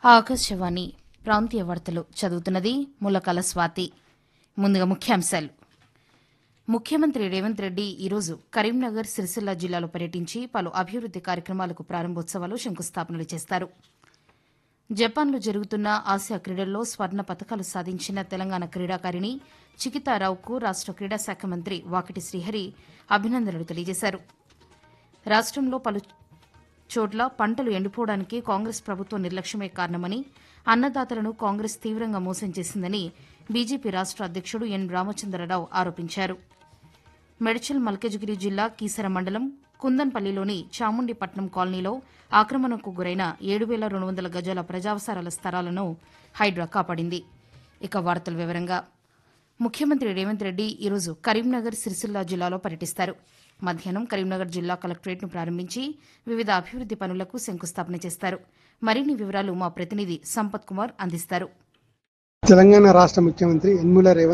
ఆకాశవాణి ప్రాంతీయ వార్తలు చదువుతున్నది ములకల స్వాతి ముందుగా ముఖ్యాంశాలు ముఖ్యమంత్రి రేవంత్ రెడ్డి ఈరోజు కరీంనగర్ సిరిసిల్ల జిల్లాలో పర్యటించి పలు అభివృద్ది కార్యక్రమాలకు ప్రారంభోత్సవాలు శంకుస్థాపనలు చేస్తారు జపాన్లో జరుగుతున్న ఆసియా క్రీడల్లో స్వర్ణ పతకాలు సాధించిన తెలంగాణ క్రీడాకారిణి చికితారావుకు రాష్ట క్రీడా శాఖ మంత్రి వాకిటి శ్రీహరి అభినందనలు తెలియజేశారు రాష్టంలో పలు చోట్ల పంటలు ఎండిపోవడానికి కాంగ్రెస్ ప్రభుత్వం నిర్లక్ష్యమే కారణమని అన్నదాతలను కాంగ్రెస్ తీవ్రంగా మోసం చేసిందని బీజేపీ రాష్ట అధ్యక్షుడు ఎన్ రామచంద్రరావు ఆరోపించారు మెడ్చల్ మల్కజ్గిరి జిల్లా కీసర మండలం కుందన్పల్లిలోని చాముండిపట్నం కాలనీలో ఆక్రమణకు గురైన ఏడు వేల రెండు వందల గజాల ప్రజావసరాల స్థలాలను హైడ్రా కాపాడింది ఇక వార్తల వివరంగా ముఖ్యమంత్రి రేవంత్ రెడ్డి ఈరోజు కరీంనగర్ సిరిసిల్ల జిల్లాలో పర్యటిస్తారు మధ్యాహ్నం కరీంనగర్ జిల్లా కలెక్టరేట్ను ప్రారంభించి వివిధ అభివృద్ది పనులకు శంకుస్థాపన చేస్తారు మరిన్ని వివరాలు మా ప్రతినిధి సంపత్ కుమార్ అందిస్తారు తెలంగాణ రాష్ట్ర ముఖ్యమంత్రి యన్ముల రేవంత్